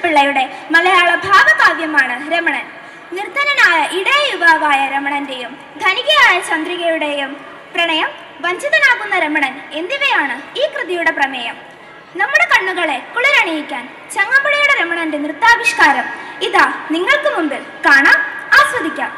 പിള്ളയുടെ മലയാള ഭാവകാവ്യമാണ് രമണൻ നിർധനനായ ഇടയ യുവാവായ രമണന്റെയും ധനികയായ ചന്ദ്രികയുടെയും പ്രണയം വഞ്ചിതനാകുന്ന രമണൻ എന്നിവയാണ് ഈ കൃതിയുടെ പ്രമേയം നമ്മുടെ കണ്ണുകളെ കുളിരണിയിക്കാൻ ചങ്ങമ്പുഴയുടെ രമണന്റെ നൃത്താവിഷ്കാരം ഇതാ നിങ്ങൾക്ക് മുമ്പിൽ കാണാം ആസ്വദിക്കാം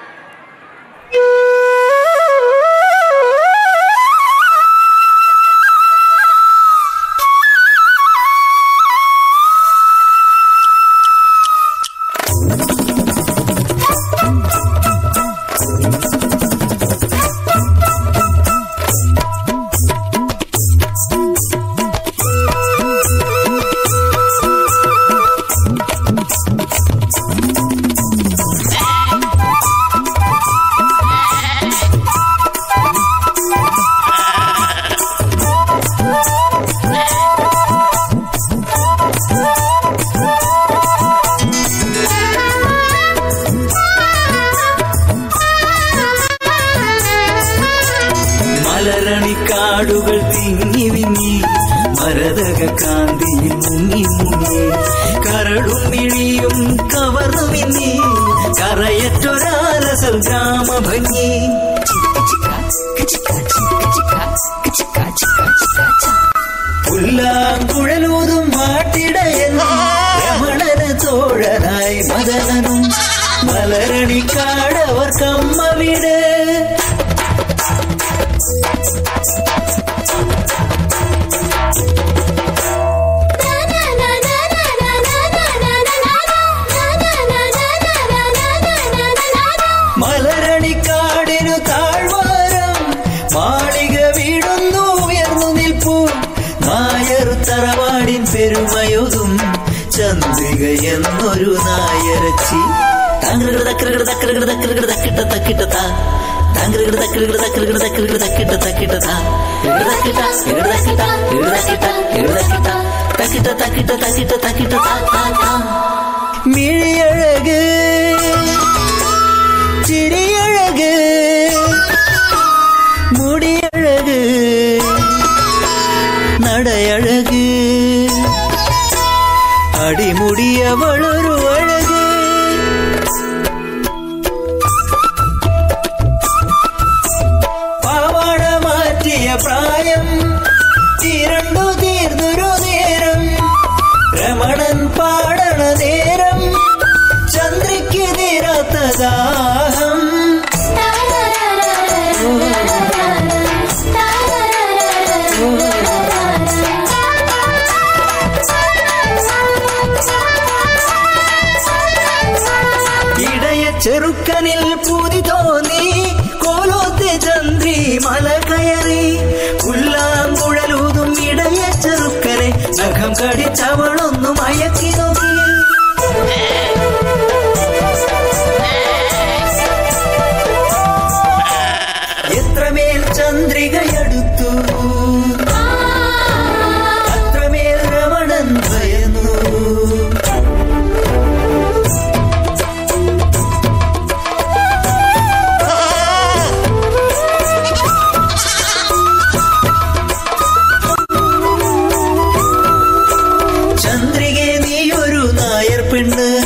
മലരണിക്കാടുകൾ തിങ്ങി വിങ്ങി മരതക കാന്തിയിൽ മുങ്ങി മുങ്ങി കരടും മിഴിയും കവർന്നു മിന്നി കറയറ്റൊരാലസൽ ഗ്രാമഭംഗി പുല്ലാങ്കുഴലൂതും മാട്ടിടയൻ രമണന് തോഴനായി മദനനും മലരണിക്കാടവർ കമ്മ വിട് മലരണിക്കാടിനു താഴ്വാരം മാളിക വീടുന്നു ഉയർന്നു നിൽപ്പു നായർ തറവാടിൻ പെരുമയൊതും ചന്ദ്രിക എന്നൊരു നായരച്ചി മിഴിയഴക് ചിരിയഴക് മുടിയഴക് നടയഴക് അടിമുടിയവളൊരു അഴക് പാവാട മാറ്റിയ പ്രായം തിരണ്ടു തീർന്നൊരു നേരം രമണൻ പാടണ നേരം ചന്ദ്രയ്ക്ക് തീരാത്ത ദാഹം ഇടയ ചെറുക്കനിൽ പൂതി തോന്നി കോലോത്തെ ചന്ദ്രി മല കയറി പുല്ലാങ്കുഴലൂതും ഇടയ ചെറുക്കനെ നഖം കടിച്ചവളൊന്നു മയക്കി നോക്കി എത്രമേൽ ചന്ദ്രികയടുത്തു അത്രമേൽ രമണൻ ഭയന്നു ചന്ദ്രികെ നീ ഒരു നായർ പെണ്ണ്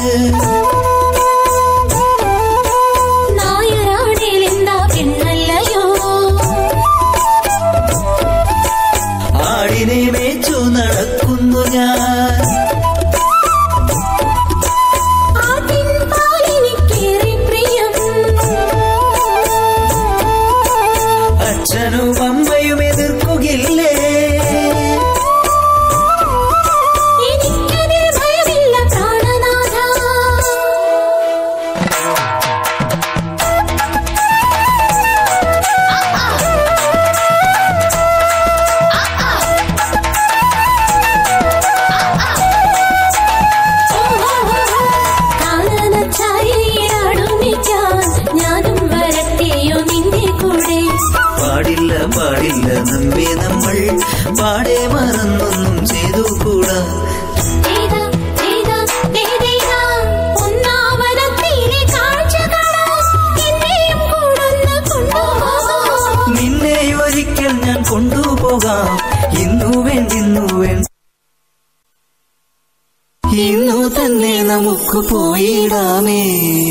ഇന്നു തന്നെ നമുക്ക് പോയിടാമേ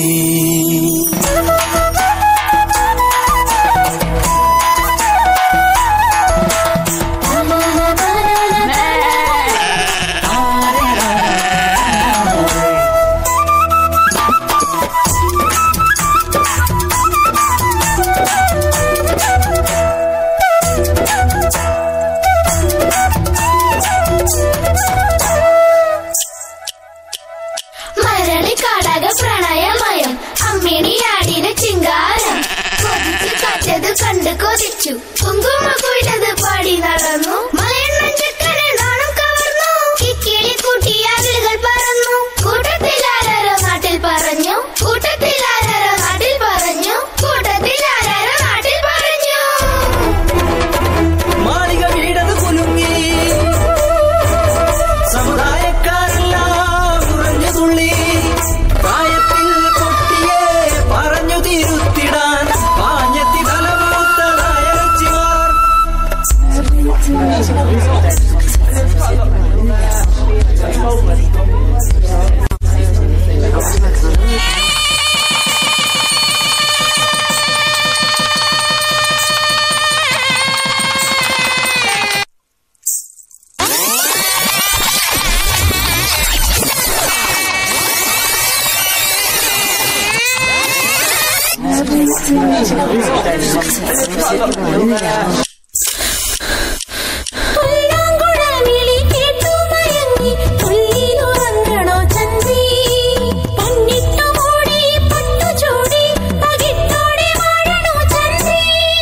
മരളിക്കാടക പ്രണയമയം അമ്മിണിയാടിന് ചിങ്കാരം കൊതിച്ച് കാറ്റത് കണ്ട് കൊതിച്ചു കുങ്കുമ കുയിലത് പാടി നടന്നു മലയണ്ണൻ ചെക്കനെ നാണം കവർന്നു കിക്കിളി കൂട്ടിയ അതിരുകൾ പറന്നു കൂട്ടത്തിൽ ആരാരോ നാട്ടിൽ പറഞ്ഞു കൂട്ടത്തിൽ ആരാരോ നാട്ടിൽ പറഞ്ഞു കൂട്ടത്തിൽ ആരാരോ നാട്ടിൽ പറഞ്ഞു മാളിക വീടത് കുലുങ്ങി സമുദായക്കാരെല്ലാം ഉറഞ്ഞു തുള്ളി പ്രായത്തിൽ പൊട്ടിയെ പറഞ്ഞു തിരുത്തിടാൻ പാഞ്ഞെത്തി ഫലമൂത്തതായ ചിമാർ പുല്ലാങ്കുഴലിളി കേട്ടു മയങ്ങി തുള്ളിയിലുറങ്ങണോ ചന്ദ്രി പൊന്നിട്ടു മൂടി പട്ടു ചൂടി പകിട്ടോടെ വാഴണോ ചന്ദ്രി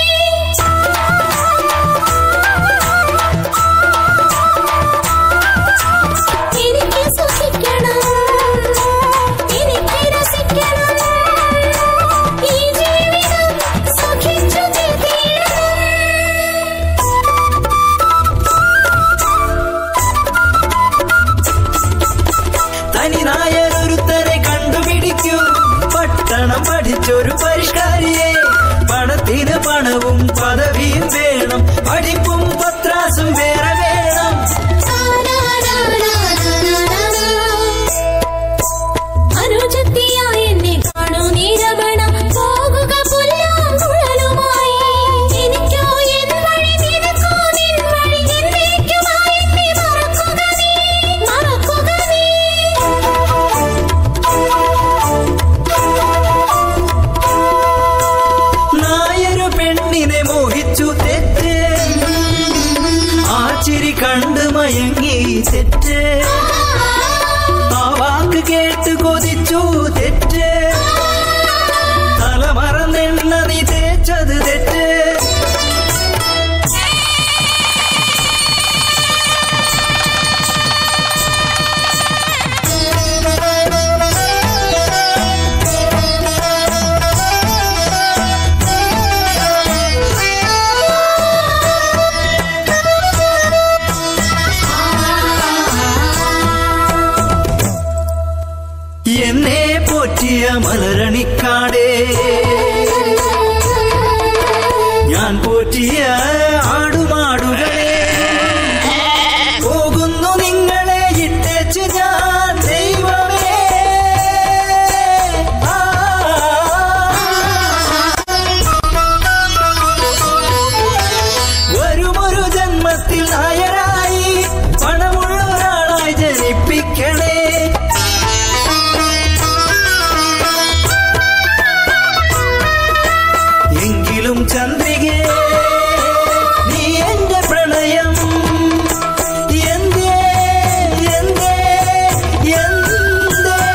എനിക്ക് സുഖിക്കണം എനിക്ക് രസിക്കണം ഈ ജീവിതം സുഖിച്ചു തീരണം തനി നായരൊരുത്തരെ കണ്ടുപിടിക്കൂ പട്ടണം പഠിച്ചൊരു പരിഷ്കാരിയെ പണത്തിന് പണവും പദവിയും വേണം പഠിപ്പും പത്രാസും വേറെ വേണം അനുജത്തിയായി എന്നെ കാണൂ നീരമണം പോകുക പുല്ലാങ്കുഴലുമായി എനിക്കോ എൻ വഴി നിനക്കോ നിൻ വഴി എന്നേക്കുമായി എന്നെ മറക്കുക നീ മറക്കുക നീ നായരു പെണ്ണിനെ മോഹിച്ചു തെറ്റ് ആ ചിരി കണ്ട് മയങ്ങി തെറ്റ് ആ വാക്ക് കേട്ട് കൊതിച്ചു തെറ്റ് തലമറന്നെണ്ണ നീ തേച്ചത് തെറ്റ് എന്നെ പോറ്റിയ മലരണിക്കാടേ ഞാൻ പോറ്റിയ ആടുമാടുകളെ പോകുന്നു നിങ്ങളെ ഇട്ടേച്ച് ഞാൻ ദൈവമേ ആ. വരുമൊരു ജന്മത്തിൽ നായരായി പണമുള്ള ഒരാളായി ജനിപ്പിക്കണേ എങ്കിലും ചന്ദ്രികേ നീ എന്റെ പ്രണയം എന്തേ എന്തേ എന്തേ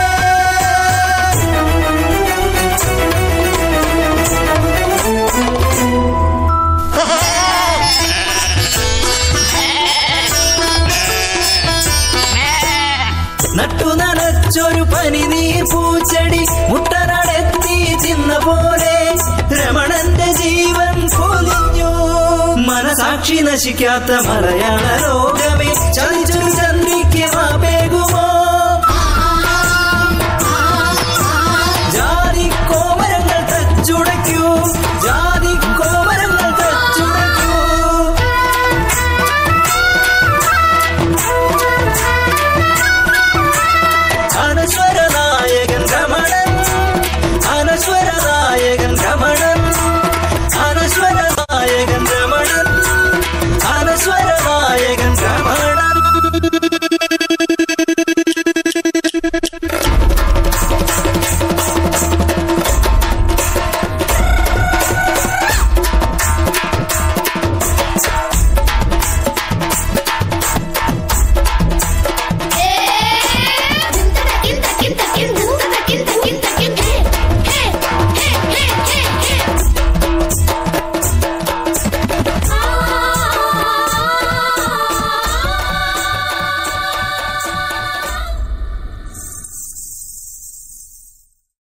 നട്ടു നനച്ചൊരു പനി നീർ പൂച്ചെടി മുട്ടനടത്തി തിന്ന പോലെ രമണന്റെ ജീവൻ പൊലിഞ്ഞു മനസാക്ഷി നശിക്കാത്ത മലയാള ലോകമേ ചതിച്ചൊരു ചന്ദ്രിക്ക് മാപേ